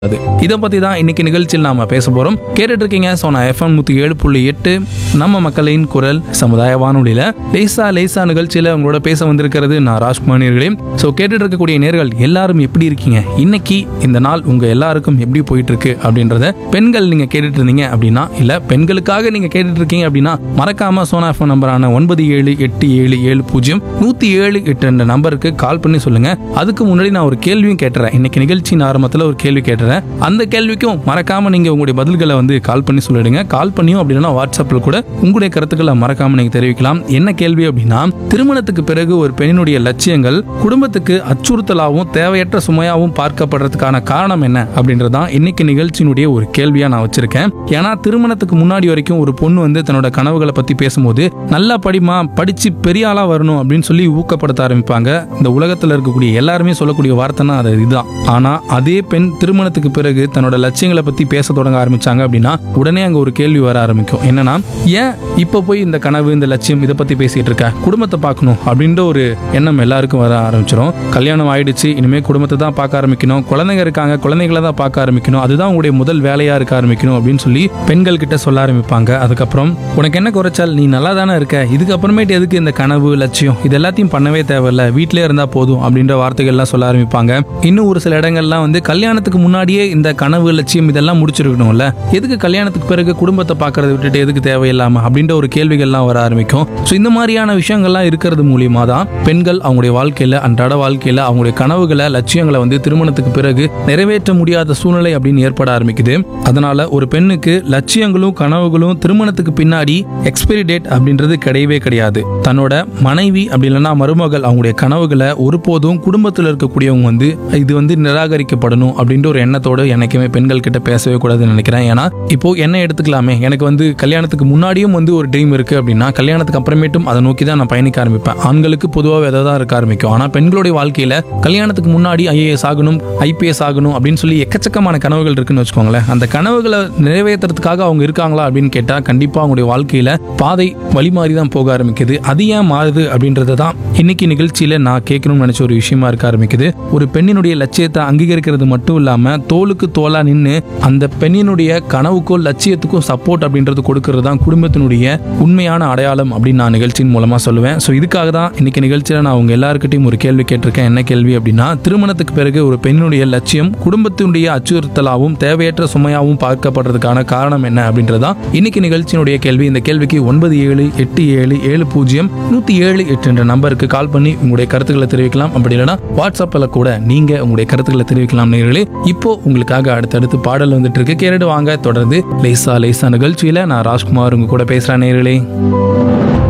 அது இதை பத்தி தான் இன்னைக்கு நிகழ்ச்சியில் நாம பேச போறோம் கேட்டுட்டு இருக்கீங்க சோனா எஃப்எம் நூத்தி ஏழு புள்ளி எட்டு நம்ம மக்களின் குரல் சமுதாய வானொலியில லேசா லேசா நிகழ்ச்சியில உங்களோட பேச வந்திருக்கிறது நான் ராஜ்குமார் நேர்களே ஸோ கேட்டுட்டு இருக்கக்கூடிய நேர்கள் எல்லாரும் எப்படி இருக்கீங்க இன்னைக்கு இந்த நாள் உங்க எல்லாருக்கும் எப்படி போயிட்டு இருக்கு அப்படின்றத பெண்கள் நீங்க கேட்டுட்டு இருந்தீங்க அப்படின்னா இல்ல பெண்களுக்காக நீங்க கேட்டுட்டு இருக்கீங்க அப்படின்னா மறக்காம சோனா எஃப்எம் நம்பரான ஒன்பது ஏழு எட்டு ஏழு ஏழு பூஜ்ஜியம் நூத்தி ஏழு எட்டு என்ற நம்பருக்கு கால் பண்ணி சொல்லுங்க அதுக்கு முன்னாடி நான் ஒரு கேள்வியும் கேட்டுறேன் இன்னைக்கு நிகழ்ச்சியின் ஆரம்பத்தில் ஒரு கேள்வி கேட்டுறேன் அந்த கேள்விக்கும் மறக்காம நீங்க உங்களுடைய பதில்களை வந்து கால் பண்ணி சொல்லிடுங்க கால் பண்ணியும் அப்படின்னா வாட்ஸ்அப்பில் கூட உங்களுடைய கருத்துக்களை மறக்காம நீங்க தெரிவிக்கலாம் என்ன கேள்வி அப்படின்னா திருமணத்துக்கு பிறகு ஒரு பெண்ணினுடைய லட்சியங்கள் குடும்பத்துக்கு அச்சுறுத்தலாகவும் தேவையற்ற சுமையாகவும் பார்க்கப்படுறதுக்கான காரணம் என்ன அப்படின்றதான் இன்னைக்கு நிகழ்ச்சியினுடைய ஒரு கேள்வியா நான் வச்சிருக்கேன் ஏன்னா திருமணத்துக்கு முன்னாடி வரைக்கும் ஒரு பொண்ணு வந்து தன்னோட கனவுகளை பத்தி பேசும்போது நல்லா படிமா படிச்சு பெரிய ஆளா வரணும் அப்படின்னு சொல்லி ஊக்கப்படுத்த ஆரம்பிப்பாங்க இந்த உலகத்துல இருக்கக்கூடிய எல்லாருமே சொல்லக்கூடிய வார்த்தைனா அது இதுதான் ஆனா அதே பெண் திருமணத்துக்கு பிறகு தன்னோட லட்சியங்களை பத்தி பேச தொடங்க ஆரம்பிச்சாங்க அப்படின்னா உடனே அங்க ஒரு கேள்வி வர ஆரம்பிக்கும் என்னன்னா ஏன் இப்ப போய் இந்த கனவு இந்த லட்சியம் இதை பத்தி பேசிட்டு இருக்க குடும்பத்தை பார்க்கணும் அப்படின்ற ஒரு எண்ணம் எல்லாருக்கும் வர ஆரம்பிச்சிடும் கல்யாணம் ஆயிடுச்சு இனிமே குடும்பத்தை தான் பார்க்க ஆரம்பிக்கணும் குழந்தைங்க இருக்காங்க குழந்தைகளை தான் பார்க்க ஆரம்பிக்கணும் அதுதான் உங்களுடைய முதல் வேலையா இருக்க ஆரம்பிக்கணும் அப்படின்னு சொல்லி பெண்கள் கிட்ட சொல்ல ஆரம்பிப்பாங்க அதுக்கப்புறம் உனக்கு என்ன குறைச்சால் நீ நல்லா தானே இருக்க இதுக்கப்புறமேட்டு எதுக்கு இந்த கனவு லட்சியம் இது எல்லாத்தையும் பண்ணவே தேவையில்ல வீட்டிலே இருந்தா போதும் அப்படின்ற வார்த்தைகள்லாம் சொல்ல ஆரம்பிப்பாங்க இன்னும் ஒரு சில இடங்கள்லாம் வந்து கல்யாணத்துக்கு முன்னாடியே இந்த கனவு லட்சியம் இதெல்லாம் முடிச்சிருக்கணும்ல எதுக்கு கல்யாணத்துக்கு பிறகு குடும்பத்தை பார்க்கறத விட்டுட்டு எதுக்கு தேவையில்லாம அப்படின்ற ஒரு கேள்விகள்லாம் வர ஆரம்பிக்கும் ஸோ இந்த மாதிரியான விஷயங்கள்லாம் இருக்கிறது மூலியமா தான் பெண்கள் அவங்களுடைய வாழ்க்கையில அன்றாட வாழ்க்கையில அவங்களுடைய கனவுகளை லட்சியங்களை வந்து திருமணத்துக்கு பிறகு நிறைவேற்ற முடியாத சூழ்நிலை அப்படின்னு ஏற்பட ஆரம்பிக்குது அதனால ஒரு பெண்ணுக்கு லட்சியங்களும் கனவுகளும் திருமணத்துக்கு பின்னாடி எக்ஸ்பைரி டேட் அப்படின்றது கிடையவே கிடையாது தன்னோட மனைவி அப்படி இல்லைன்னா மருமகள் அவங்களுடைய கனவுகளை ஒருபோதும் குடும்பத்தில் இருக்கக்கூடியவங்க வந்து இது வந்து நிராகரிக்கப்படணும் அப்படின்ற ஒரு எண்ணத்தோடு என்னைக்குமே பெண்கள் கிட்ட பேசவே கூடாதுன்னு நினைக்கிறேன் ஏன்னா இப்போ என்ன எடுத்துக்கலாமே எனக்கு வந்து கல்யாணத்துக்கு முன்னாடியும் வந்து ஒரு ட்ரீம் இருக்கு அப்படின்னா கல்யாணத்துக்கு அப்புறமேட்டும் அதை நோக்கி தான் நான் பயணிக்க ஆரம்பிப்பேன் ஆண்களுக்கு பொதுவாக எதை தான் இருக்க ஆரம்பிக்கும் ஆனால் பெண்களுடைய வாழ்க்கையில கல்யாணத்துக்கு முன்னாடி ஐஏஎஸ் ஆகணும் ஐபிஎஸ் ஆகணும் அப்படின்னு சொல்லி எக்கச்சக்கமான கனவுகள் இருக்குன்னு வச்சுக்கோங்களேன் அந்த கனவுகளை நிறைவேற்றுறதுக்காக அவங்க இருக்காங்களா அப்படின்னு கேட்டால் கண்டிப்பாக அவங்களுடைய வாழ்க்கையில பாதை வழி மாறி தான் போக ஆரம்பிக்குது அது ஏன் மாறுது அப்படின்றத தான் இன்னைக்கு நிகழ்ச்சியில நான் கேட்கணும்னு நினைச்ச ஒரு விஷயமா இருக்க ஆரம்பிக்குது ஒரு பெண்ணினுடைய லட்சியத்தை அங்கீகரிக்கிறது மட்டும் இல்லாம தோளுக்கு தோலா நின்று அந்த பெண்ணினுடைய கனவுக்கும் லட்சியத்துக்கும் சப்போர்ட் அப்படின்றது கொடுக்கறது தான் குடும்பத்தினுடைய உண்மையான அடையாளம் அப்படின்னு நான் நிகழ்ச்சியின் மூலமா சொல்லுவேன் ஸோ இதுக்காக தான் இன்னைக்கு நிகழ்ச்சியில நான் உங்க எல்லாருக்கிட்டையும் ஒரு கேள்வி கேட்டிருக்கேன் என்ன கேள்வி அப்படின்னா திருமணத்துக்கு பிறகு ஒரு பெண்ணுடைய லட்சியம் குடும்பத்தினுடைய அச்சுறுத்தலாகவும் தேவையற்ற சுமையாகவும் பார்க்கப்படுறதுக்கான காரணம் என்ன அப்படின்றதான் இன்னைக்கு நிகழ்ச்சியினுடைய கேள்வி இந்த கேள்விக்கு ஒன்பது ஏழு எட்டு ஏழு ஏழு பூஜ்ஜியம் நூத்தி ஏழு எட்டு என்ற நம்பருக்கு கால் பண்ணி உங்களுடைய கருத்துக்களை தெரிவிக்கலாம் அப்படி இல்லைன்னா வாட்ஸ்அப்பில் கூட நீங்க உங்களுடைய கருத்துக்களை தெரிவிக்கலாம் நேர்களே இப்போ உங்களுக்காக அடுத்தடுத்து பாடல் வந்துட்டு இருக்கு கேரடு வாங்க தொடர்ந்து லேசா லேசா நிகழ்ச்சியில நான் ராஜ்குமார் உங்க கூட பேசுறேன் நேர்களே